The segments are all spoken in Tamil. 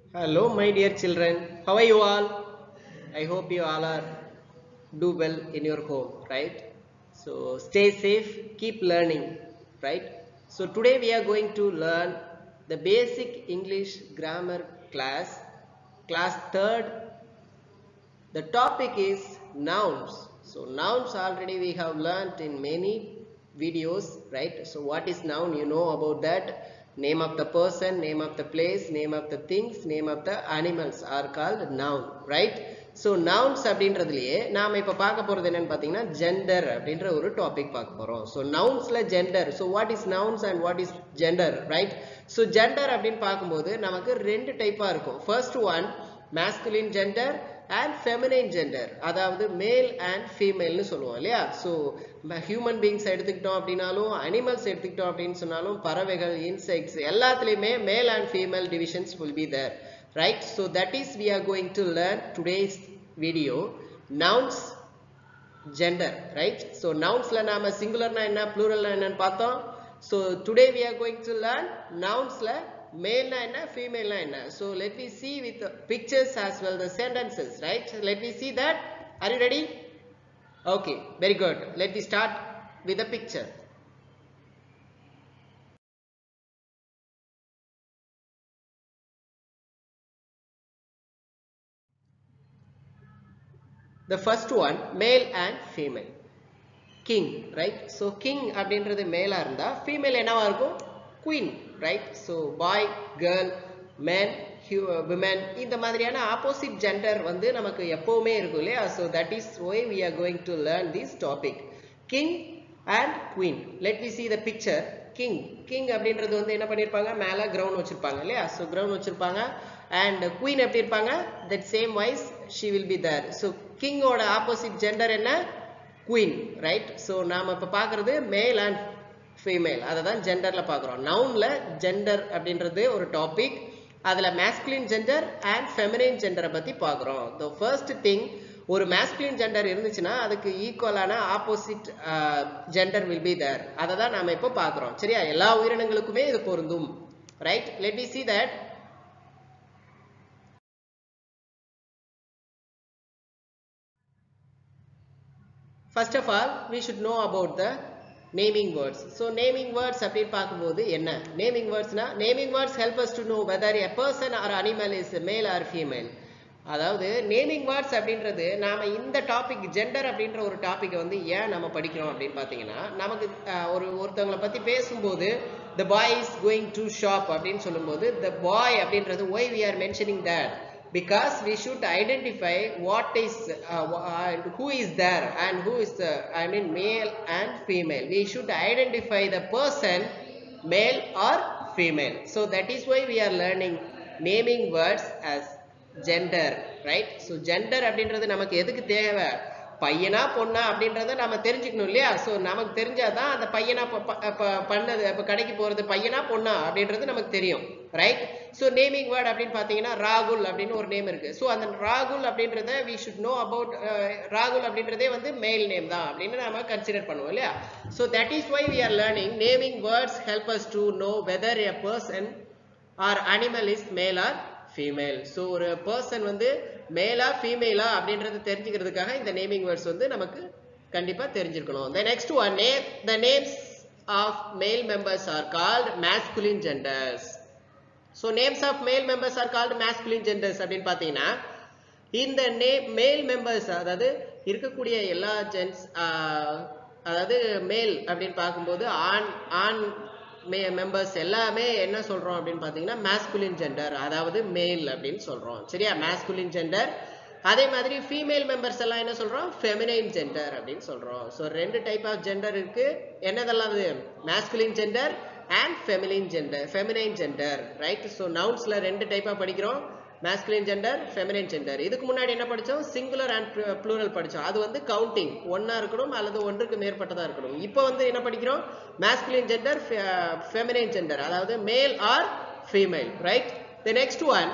Hello, my dear children. How are you all? I hope you all are do well in your home, right? So stay safe, keep learning, right? So today we are going to learn the basic English grammar class, class third. The topic is nouns. So nouns already we have learnt in many videos, right? So what is noun? You know about that. Name of the person, name of the place, name of the things, name of the animals are called noun, right? So nouns அப்படின்றதுலயே நாம இப்ப பார்க்க போறது என்னன்னு பாத்தீங்கன்னா ஜெண்டர் அப்படின்ற ஒரு டாபிக் பார்க்க போறோம் ஸோ நவுன்ஸ்ல gender so what is nouns and what is gender right so gender அப்படின்னு பார்க்கும்போது நமக்கு ரெண்டு டைப்பா இருக்கும் first one masculine gender and feminine gender அதாவது மேல் அண்ட் ஃபீமேல்னு சொல்லுவோம் இல்லையா ஸோ ஹியூமன் பீங்ஸ் எடுத்துக்கிட்டோம் அப்படின்னாலும் அனிமல்ஸ் எடுத்துக்கிட்டோம் அப்படின்னு சொன்னாலும் பறவைகள் இன்செக்ட்ஸ் எல்லாத்துலேயுமே male and female divisions will be there right so that is we are going to learn today's video nouns gender right so nouns la நாம singular na enna plural na என்னன்னு பார்த்தோம் so today we are going to learn nouns la male na enna female na enna so let me see with the pictures as well the sentences right let me see that are you ready okay very good let me start with the picture the first one male and female king right so king அப்படின்றது மேலா இருந்தா female என்னவா இருக்கும் queen right so boy girl men women இந்த மாதிரியான ஆப்போசிட் ஜெண்டர் வந்து நமக்கு எப்பவுமே இருக்கும் இல்லையா so that is why we are going to learn this topic king and queen let me see the picture king king அப்படின்றது வந்து என்ன பண்ணிருப்பாங்க மேல கிரவுண்ட் வச்சிருப்பாங்க இல்லையா so கிரவுண்ட் வச்சிருப்பாங்க அண்ட் குயின் எப்படி இருப்பாங்க that same wise she will be there so கிங்கோட ஆப்போசிட் ஜெண்டர் என்ன குயின் ரைட் ஸோ நாம் இப்போ பார்க்குறது மேல் அண்ட் ஃபீமேல் அதை தான் ஜெண்டரில் பார்க்குறோம் நவுனில் ஜெண்டர் அப்படின்றது ஒரு டாபிக் அதில் மேஸ்குலின் ஜெண்டர் அண்ட் ஃபெமினைன் ஜெண்டரை பற்றி பார்க்குறோம் த ஃபர்ஸ்ட் திங் ஒரு மேஸ்குலின் ஜெண்டர் இருந்துச்சுன்னா அதுக்கு ஈக்குவலான opposite gender will be there அதை தான் நாம் இப்போ பார்க்குறோம் சரியா எல்லா உயிரினங்களுக்குமே இது பொருந்தும் right let we see that First of all, we should know about the naming words. So naming words அப்படின்னு பார்க்கும்போது என்ன naming wordsனா naming words help us to know whether a person or animal is male or female. அதாவது நேமிங் வேர்ட்ஸ் அப்படின்றது நாம இந்த டாபிக் ஜெண்டர் அப்படின்ற ஒரு டாபிக் வந்து ஏன் நம்ம படிக்கிறோம் அப்படின்னு பார்த்தீங்கன்னா நமக்கு ஒரு ஒருத்தவங்களை பத்தி பேசும்போது the boy is going to shop அப்படின்னு சொல்லும்போது த பாய் அப்படின்றது why we are mentioning that because we should identify what is uh, and who is there and who is the i mean male and female we should identify the person male or female so that is why we are learning naming words as gender right so gender அப்படின்றது நமக்கு எதுக்கு தேவை பையனா பொண்ணா அப்படின்றத நம்ம தெரிஞ்சுக்கணும் இல்லையா ஸோ நமக்கு தெரிஞ்சாதான் அந்த பையனா பண்ணது இப்போ கடைக்கு போறது பையனா பொண்ணா அப்படின்றது நமக்கு தெரியும் ரைட் ஸோ நேமிங் வேர்ட் அப்படின்னு பார்த்தீங்கன்னா ராகுல் அப்படின்னு ஒரு நேம் இருக்கு ஸோ அந்த ராகுல் அப்படின்றத வி ஷுட் நோ அபவுட் ராகுல் அப்படின்றதே வந்து மேல் நேம் தான் அப்படின்னு நம்ம கன்சிடர் பண்ணுவோம் இல்லையா so that is why we are learning naming words help us to know whether a person or animal is male or female so ஒரு பர்சன் வந்து மேலா ஃபீமேலா அப்படின்றது தெரிஞ்சுக்கிறதுக்காக இந்த நேமிங் வேர்ட்ஸ் வந்து நமக்கு கண்டிப்பா தெரிஞ்சிருக்கணும் the next one name the names of male members are called masculine genders so names of male members are called masculine genders அப்படின்னு பார்த்தீங்கன்னா இந்த நே மேல் மெம்பர்ஸ் அதாவது இருக்கக்கூடிய எல்லா ஜென்ஸ் அதாவது மேல் அப்படின்னு பார்க்கும்போது ஆண் ஆண் மே மெம்பர்ஸ் எல்லாமே என்ன சொல்றோம் அப்படின்னு பார்த்தீங்கன்னா மேஸ்குலின் ஜெண்டர் அதாவது மேல் அப்படின்னு சொல்றோம் சரியா மேஸ்குலின் ஜெண்டர் அதே மாதிரி ஃபீமேல் மெம்பர்ஸ் எல்லாம் என்ன சொல்றோம் ஃபெமினைன் ஜெண்டர் அப்படின்னு சொல்றோம் ஸோ ரெண்டு டைப் ஆஃப் ஜெண்டர் இருக்கு என்னதெல்லாம் அது masculine gender and feminine gender feminine gender right so நவுன்ஸ்ல ரெண்டு டைப்பா படிக்கிறோம் மேஸ்குலின் ஜெண்டர் ஃபெமினைன் ஜெண்டர் இதுக்கு முன்னாடி என்ன படிச்சோம் சிங்குலர் அண்ட் ப்ளூரல் படிச்சோம் அது வந்து கவுண்டிங் ஒன்னா இருக்கணும் அல்லது ஒன்றுக்கு மேற்பட்டதா இருக்கணும் இப்போ வந்து என்ன படிக்கிறோம் மேஸ்குலின் ஜெண்டர் ஃபெமினைன் ஜெண்டர் அதாவது male or female right the next one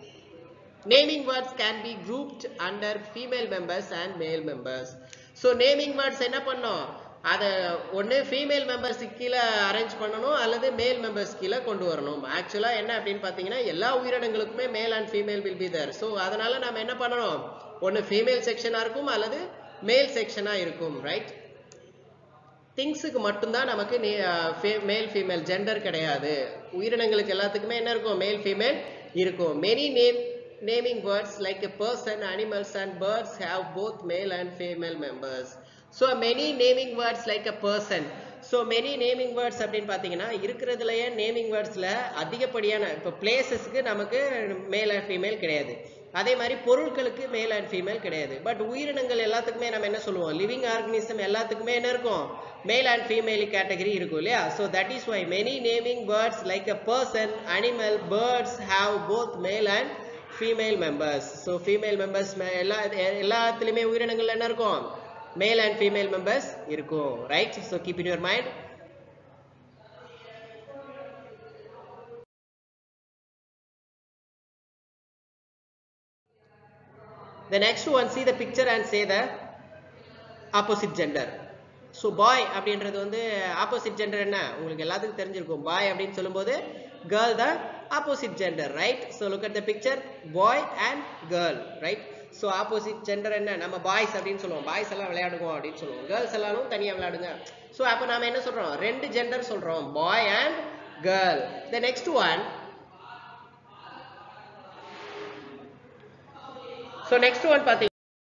naming words can be grouped under female members and male members so naming words என்ன பண்ணோம் அதை ஒன்று ஃபீமேல் மெம்பர்ஸ் கீழே அரேஞ்ச் பண்ணணும் அல்லது மேல் மெம்பர்ஸ் கீழே கொண்டு வரணும் ஆக்சுவலாக என்ன அப்படின்னு பார்த்தீங்கன்னா எல்லா உயிரினங்களுக்குமே male and female will be there so அதனால நம்ம என்ன பண்ணணும் ஒன்று ஃபீமேல் செக்ஷனாக இருக்கும் அல்லது மேல் செக்ஷனாக இருக்கும் ரைட் திங்ஸுக்கு மட்டும்தான் நமக்கு மேல் ஃபீமேல் ஜெண்டர் கிடையாது உயிரினங்களுக்கு எல்லாத்துக்குமே என்ன இருக்கும் மேல் ஃபீமேல் இருக்கும் many name naming words like a person animals and birds have both male and female members so many naming words like a person so many naming words அப்படின்னு பார்த்தீங்கன்னா இருக்கிறதுலையே நேமிங் வேர்ட்ஸில் அதிகப்படியான இப்போ பிளேசஸ்க்கு நமக்கு மேல் அண்ட் ஃபீமேல் கிடையாது அதே மாதிரி பொருட்களுக்கு மேல் அண்ட் ஃபீமேல் கிடையாது பட் உயிரினங்கள் எல்லாத்துக்குமே நம்ம என்ன சொல்லுவோம் லிவிங் ஆர்கனிசம் எல்லாத்துக்குமே என்ன இருக்கும் மேல் அண்ட் ஃபீமேல் கேட்டகரி இருக்கும் இல்லையா so that is why many naming words like a person animal birds have both male and female members so female members எல்லா எல்லாத்துலேயுமே உயிரினங்கள் என்ன இருக்கும் மேல் அண்ட் ஃபீமேல் மெம்பர்ஸ் இருக்கும் right so keep in your mind The next one, see the picture and say the opposite gender. So boy அப்படின்றது வந்து ஆப்போசிட் ஜெண்டர் என்ன உங்களுக்கு எல்லாத்துக்கும் தெரிஞ்சிருக்கும் பாய் அப்படின்னு சொல்லும்போது கேர்ள் தான் opposite gender right so look at the picture boy and girl right so opposite gender என்ன நம்ம பாய்ஸ் அப்படின்னு சொல்லுவோம் பாய்ஸ் எல்லாம் விளையாடுவோம் அப்படின்னு சொல்லுவோம் கேர்ள்ஸ் எல்லாரும் தனியாக விளையாடுங்க ஸோ அப்போ நாம என்ன சொல்றோம் ரெண்டு ஜெண்டர் சொல்றோம் boy and girl the next one so next one பார்த்தீங்க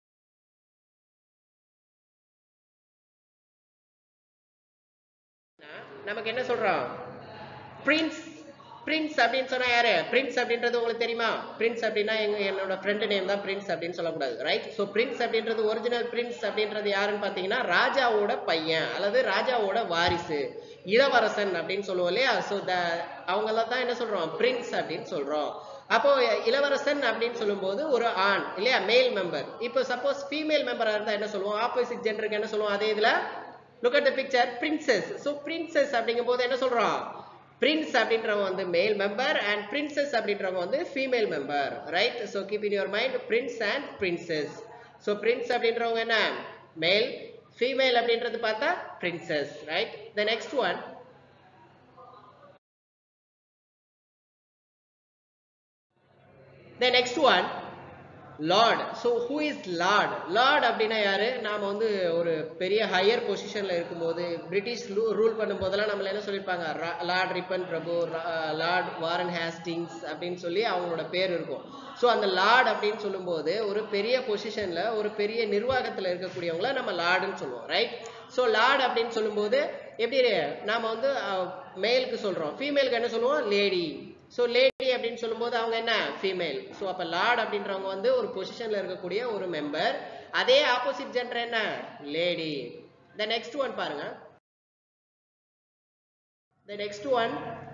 நமக்கு என்ன சொல்றோம் பிரின்ஸ் பிரின்ஸ் அப்படின்னு சொன்னா யாரு பிரின்ஸ் அப்படின்றது உங்களுக்கு தெரியுமா பிரின்ஸ் அப்படின்னா எங்க என்னோட ஃப்ரெண்டு நேம் தான் பிரின்ஸ் அப்படின்னு சொல்லக்கூடாது ரைட் ஸோ பிரின்ஸ் அப்படின்றது ஒரிஜினல் பிரின்ஸ் அப்படின்றது யாருன்னு பார்த்தீங்கன்னா ராஜாவோட பையன் அல்லது ராஜாவோட வாரிசு இளவரசன் அப்படின்னு சொல்லுவோம் இல்லையா ஸோ த அவங்கெல்லாம் தான் என்ன சொல்றோம் பிரின்ஸ் அப்படின்னு சொல்றோம் அப்போ இளவரசன் அப்படின்னு சொல்லும்போது ஒரு ஆண் இல்லையா மேல் மெம்பர் இப்போ சப்போஸ் ஃபீமேல் மெம்பரா இருந்தா என்ன சொல்லுவோம் ஆப்போசிட் ஜெண்டருக்கு என்ன சொல்லுவோம் அதே இதுல look at the picture princess so princess அப்படிங்கும் போது என்ன சொல்றோம் பிரின்ஸ் அப்படின்றவங்க வந்து மேல் மெம்பர் அண்ட் பிரின்சஸ் அப்படின்றவங்க வந்து female member right so keep in your mind prince and princess so prince அப்படின்றவங்க என்ன மேல் ஃபீமேல் அப்படின்றது பார்த்தா princess right the next one the next one lord so who is lord lord அப்படின்னா யாரு நாம வந்து ஒரு பெரிய ஹையர் பொசிஷன்ல இருக்கும்போது பிரிட்டிஷ் ரூல் பண்ணும்போதெல்லாம் நம்மள என்ன சொல்லியிருப்பாங்க லார்ட் ரிப்பன் பிரபு லார்ட் வாரன் ஹேஸ்டிங்ஸ் அப்படின்னு சொல்லி அவங்களோட பேர் இருக்கும் ஸோ அந்த லார்ட் அப்படின்னு சொல்லும்போது ஒரு பெரிய பொசிஷன்ல ஒரு பெரிய நிர்வாகத்தில் இருக்கக்கூடியவங்கள நம்ம லார்டுன்னு சொல்லுவோம் ரைட் ஸோ லார்ட் அப்படின்னு சொல்லும்போது எப்படி நாம வந்து மேலுக்கு சொல்றோம் ஃபீமேலுக்கு என்ன சொல்லுவோம் லேடி ஸோ லேடி அப்படின்னு சொல்லும்போது அவங்க என்ன ஃபீமேல் ஸோ அப்போ லார்ட் அப்படின்றவங்க வந்து ஒரு பொசிஷன்ல இருக்கக்கூடிய ஒரு மெம்பர் அதே ஆப்போசிட் ஜெண்டர் என்ன லேடி த நெக்ஸ்ட் ஒன் பாருங்க the next one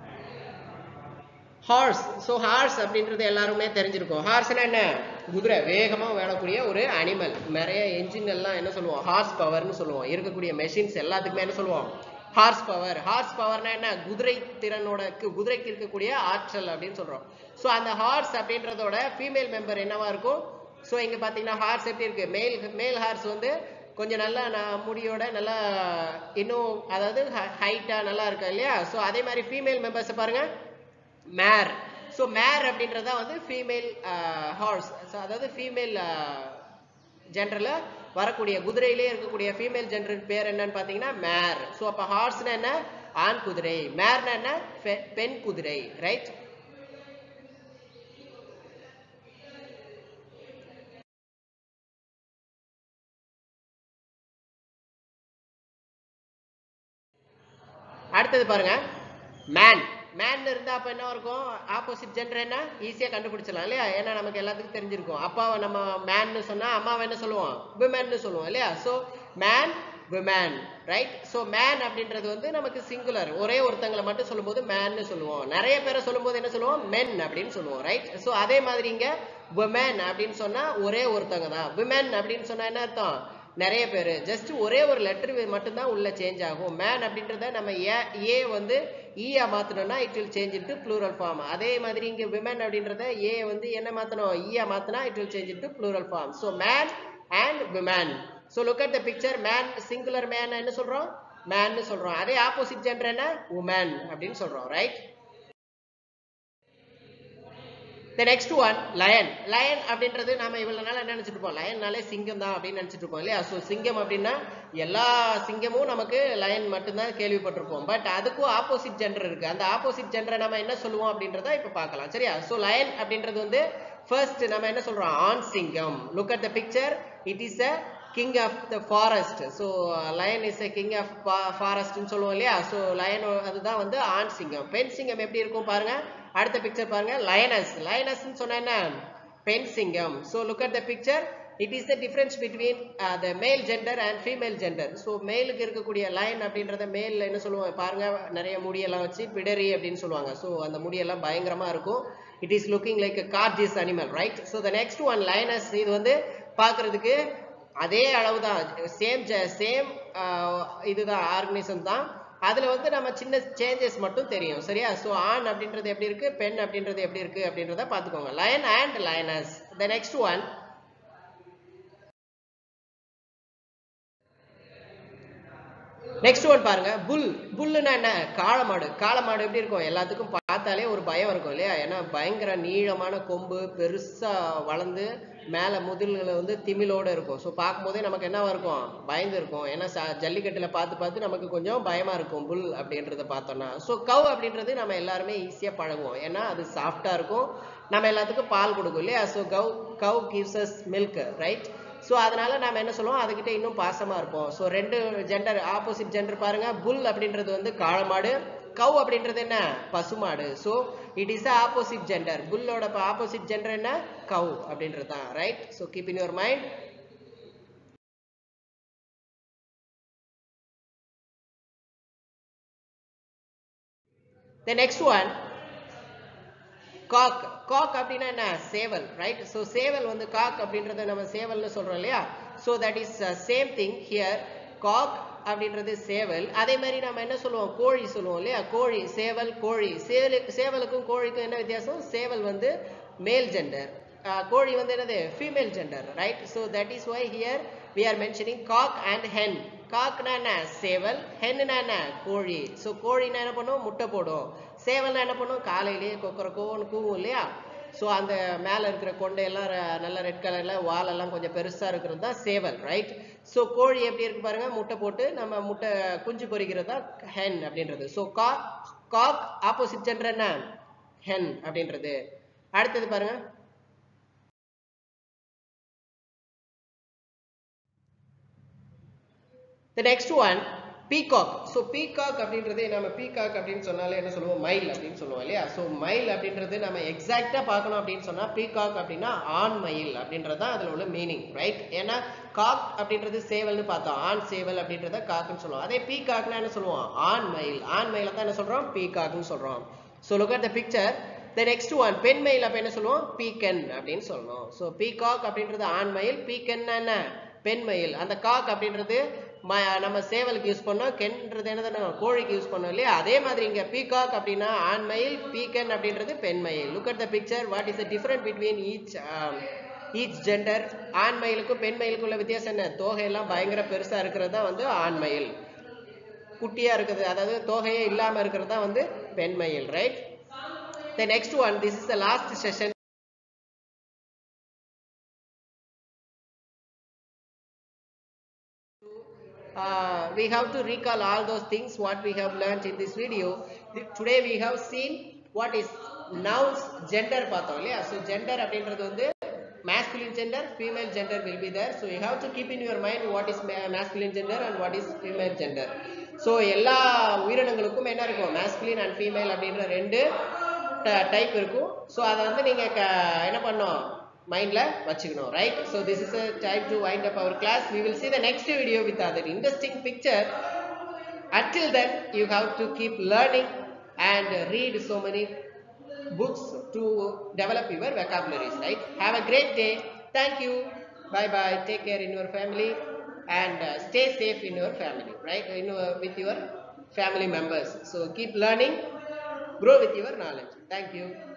horse so horse அப்படின்றது எல்லாருமே தெரிஞ்சிருக்கும் ஹார்ஸ்னா என்ன குதிரை வேகமாக வேணக்கூடிய ஒரு அனிமல் நிறைய என்ஜின் எல்லாம் என்ன சொல்லுவோம் ஹார்ஸ் பவர்னு சொல்லுவோம் இருக்கக்கூடிய மெஷின்ஸ் எல்லாத்துக்குமே என்ன சொல்லுவோம் ஹார்ஸ் பவர் ஹார்ஸ் பவர்னா என்ன குதிரை திறனோட குதிரைக்கு இருக்கக்கூடிய ஆற்றல் அப்படின்னு சொல்றோம் ஸோ அந்த ஹார்ஸ் அப்படின்றதோட ஃபீமேல் மெம்பர் என்னவா இருக்கும் ஸோ இங்க பாத்தீங்கன்னா ஹார்ஸ் எப்படி இருக்கு மேல் மேல் ஹார்ஸ் வந்து கொஞ்சம் நல்லா நான் முடியோட நல்லா இன்னும் அதாவது ஹைட்டா நல்லா இருக்கா இல்லையா ஸோ அதே மாதிரி ஃபீமேல் மெம்பர்ஸ் பாருங்க மேர் ஸோ மேர் அப்படின்றதா வந்து ஃபீமேல் ஹார்ஸ் ஸோ அதாவது ஃபீமேல் ஜென்ரல வரக்கூடிய குதிரையிலே இருக்கக்கூடிய ஃபீமேல் ஜென்டருக்கு பேர் என்னன்னு பார்த்தீங்கன்னா மேர் ஸோ அப்போ ஹார்ஸ்னா என்ன ஆண் குதிரை மேர்னா என்ன பெண் குதிரை ரைட் அடுத்தது பாருங்க மேன் மேன் இருந்தா அப்ப என்ன இருக்கும் ஆப்போசிட் ஜெண்டர் என்ன ஈஸியா கண்டுபிடிச்சிடலாம் இல்லையா ஏன்னா நமக்கு எல்லாத்துக்கும் தெரிஞ்சிருக்கும் அப்பாவை நம்ம மேன்னு சொன்னா அம்மாவை என்ன சொல்லுவோம் விமன்னு சொல்லுவோம் இல்லையா so man women right so man அப்படின்றது வந்து நமக்கு சிங்குலர் ஒரே ஒருத்தங்களை மட்டும் சொல்லும்போது மேன்னு சொல்லுவோம் நிறைய பேரை சொல்லும்போது என்ன சொல்லுவோம் மென் அப்படின்னு சொல்லுவோம் ரைட் சோ அதே மாதிரி இங்க விமேன் அப்படின்னு சொன்னா ஒரே ஒருத்தங்க தான் விமன் அப்படின்னு சொன்னா என்ன அர்த்தம் நிறைய பேர் ஜஸ்ட் ஒரே ஒரு லெட்டர் மட்டும்தான் உள்ள சேஞ்ச் ஆகும் மேன் அப்படின்றத நம்ம ஏ ஏ வந்து ஈயா மாத்தணும்னா it will change into plural form அதே மாதிரி இங்க விமன் அப்படின்றத ஏ வந்து என்ன மாத்தணும் ஈயா மாத்தினா it will change into plural form so man and women so look at the picture man singular man என்ன சொல்றோம் மேன்னு சொல்றோம் அதே ஆப்போசிட் ஜெண்டர் என்ன உமன் அப்படின்னு சொல்றோம் right the next one lion lion அப்படின்றது நாம இவ்வளவு நாள் என்ன நினைச்சிட்டு இருப்போம் லயன்னாலே சிங்கம் தான் அப்படின்னு நினைச்சிட்டு இருப்போம் இல்லையா ஸோ சிங்கம் அப்படின்னா எல்லா சிங்கமும் நமக்கு லயன் மட்டும்தான் கேள்விப்பட்டிருப்போம் பட் அதுக்கும் ஆப்போசிட் ஜெண்டர் இருக்கு அந்த ஆப்போசிட் ஜெண்டரை நம்ம என்ன சொல்லுவோம் அப்படின்றத இப்ப பார்க்கலாம் சரியா ஸோ லயன் அப்படின்றது வந்து ஃபர்ஸ்ட் நம்ம என்ன சொல்றோம் ஆண் சிங்கம் look at the picture it is a king of the forest so lion is a king of ஃபாரஸ்ட்னு சொல்லுவோம் இல்லையா ஸோ லயன் அதுதான் வந்து ஆண் சிங்கம் பெண் சிங்கம் எப்படி இருக்கும் பாருங்க அடுத்த பிக்சர் பாருங்க லயனஸ் லயனஸ்ன்னு சொன்னா என்ன பெண் சிங்கம் so look at the picture it is the difference between the male gender and female gender so மேலுக்கு இருக்கக்கூடிய லைன் அப்படின்றத மேல் என்ன சொல்லுவாங்க பாருங்க நிறைய முடியெல்லாம் வச்சு பிடரி அப்படின்னு சொல்லுவாங்க ஸோ அந்த முடியெல்லாம் பயங்கரமா இருக்கும் it is looking like gorgeous animal right so the next one lioness இது வந்து பார்க்கறதுக்கு அதே அளவு தான் சேம் சேம் இதுதான் ஆர்கனைசம் தான் அதுல வந்து நம்ம சின்ன சேஞ்சஸ் மட்டும் தெரியும் சரியா ஸோ ஆண் அப்படின்றது எப்படி இருக்கு பெண் அப்படின்றது எப்படி இருக்கு அப்படின்றத பார்த்துக்கோங்க lion and lioness the next one next one பாருங்க புல் புல்லுன்னா என்ன காளமாடு காளமாடு எப்படி இருக்கும் எல்லாத்துக்கும் பார்த்தாலே ஒரு பயம் இருக்கும் இல்லையா ஏன்னா பயங்கர நீளமான கொம்பு பெருசா வளர்ந்து மேல முதுகுல வந்து திமிலோட இருக்கும் ஸோ பார்க்கும்போதே நமக்கு என்ன இருக்கும் பயந்து இருக்கும் ஏன்னா ச- ஜல்லிக்கட்டுல பார்த்து பார்த்து நமக்கு கொஞ்சம் பயமா இருக்கும் புல் அப்படின்றத பார்த்தோம்னா ஸோ கவ் அப்படின்றது நம்ம எல்லாருமே ஈஸியா பழகுவோம் ஏன்னா அது சாஃப்டா இருக்கும் நம்ம எல்லாத்துக்கும் பால் கொடுக்கும் இல்லையா so cow cow gives us milk right so அதனால நாம என்ன சொல்லுவோம் அதுகிட்ட இன்னும் பாசமா இருப்போம் ஸோ ரெண்டு ஜெண்டர் ஆப்போசிட் ஜெண்டர் பாருங்க புல் அப்படின்றது வந்து காளமாடு கவ் அப்படின்றது என்ன பசுமாடு so it is opposite gender புல்லோட ஆப்போசிட் ஜெண்டர் என்ன கவ் அப்படின்றது தான் right so keep in your mind the next one cock cock அப்படின்னா என்ன சேவல் ரைட் ஸோ சேவல் வந்து காக் அப்படின்றத நம்ம சேவல்னு சொல்றோம் இல்லையா so that is same thing here cock அப்படின்றது சேவல் அதே மாதிரி நம்ம என்ன சொல்லுவோம் கோழி சொல்லுவோம் இல்லையா கோழி சேவல் கோழி சேவலு சேவலுக்கும் கோழிக்கும் என்ன வித்தியாசம் சேவல் வந்து மேல் ஜெண்டர் கோழி வந்து என்னது female gender right so that is why here we are mentioning cock and hen காக்னா என்ன சேவல் ஹென்னா என்ன கோழி ஸோ கோழினா என்ன பண்ணும் முட்டை போடும் சேவல்னா என்ன பண்ணும் காலையிலேயே கொக்கரக்கோன்னு கூவும் இல்லையா ஸோ அந்த மேலே இருக்கிற கொண்டையெல்லாம் ர- நல்ல ரெட் கலரில் வாலெல்லாம் கொஞ்சம் பெருசாக இருக்கிறது தான் சேவல் ரைட் ஸோ கோழி எப்படி இருக்கு பாருங்க முட்டை போட்டு நம்ம முட்டை குஞ்சு பொரிக்கிறது தான் ஹென் அப்படின்றது so cock cock opposite gender என்ன ஹென் அப்படின்றது அடுத்தது பாருங்க the next one peacock so peacock அப்படின்றது நம்ம பீகாக் அப்படின்னு சொன்னாலே என்ன சொல்லுவோம் மயில் அப்படின்னு சொல்லுவோம் இல்லையா ஸோ மயில் அப்படின்றது நம்ம எக்ஸாக்டா பார்க்கணும் அப்படின்னு சொன்னா பீகாக் அப்படின்னா ஆண் மயில் அப்படின்றது தான் அதில் உள்ள மீனிங் ரைட் ஏன்னா காக் அப்படின்றது சேவல்னு பார்த்தோம் ஆண் சேவல் அப்படின்றத காக்குன்னு சொல்லுவோம் அதே பீகாக்னா என்ன சொல்லுவோம் ஆண் மயில் ஆண் மயில தான் என்ன சொல்றோம் பீகாக்னு சொல்றோம் so look at the picture the next one பெண் மயில் அப்ப என்ன சொல்லுவோம் பீக்கன் அப்படின்னு சொல்லணும் ஸோ பீகாக் அப்படின்றது ஆண் மயில் பீக்கன்னா என்ன பெண் மயில் அந்த காக் அப்படின்றது ம- நம்ம சேவலுக்கு யூஸ் பண்ணோம் கென்றது என்னது கோழிக்கு யூஸ் பண்ணோம் இல்லையா அதே மாதிரி இங்க பீகாக் அப்படின்னா ஆண் மயில் பீக்கன் அப்படின்றது பெண் மயில் look at the picture what is the different between each each gender ஆண் மயிலுக்கும் பெண் மயிலுக்கும் உள்ள வித்தியாசம் என்ன தோகையெல்லாம் பயங்கர பெருசா இருக்கிறது தான் வந்து ஆண் மயில் குட்டியா இருக்குது அதாவது தோகையே இல்லாம இருக்கிறது தான் வந்து பெண் மயில் right the next one this is the last session uh, we have to recall all those things what we have learnt in this video. Th- Today we have seen what is nouns gender பார்த்தோம் இல்லையா so gender அப்படின்றது வந்து masculine gender female gender will be there so you have to keep in your mind what is ma- masculine gender and what is female gender so எல்லா உயிரினங்களுக்கும் என்ன இருக்கும் masculine and female அப்படின்ற ரெண்டு டைப் இருக்கும் ஸோ அதை வந்து நீங்க க- என்ன பண்ணணும் மைண்ட்ல வச்சுக்கணும் right so this is time to wind up our class we will see the next video with other interesting picture until then you have to keep learning and read so many books to develop your vocabularies right have a great day thank you bye bye take care in your family and uh, stay safe in your family right in, your- with your family members so keep learning grow with your knowledge thank you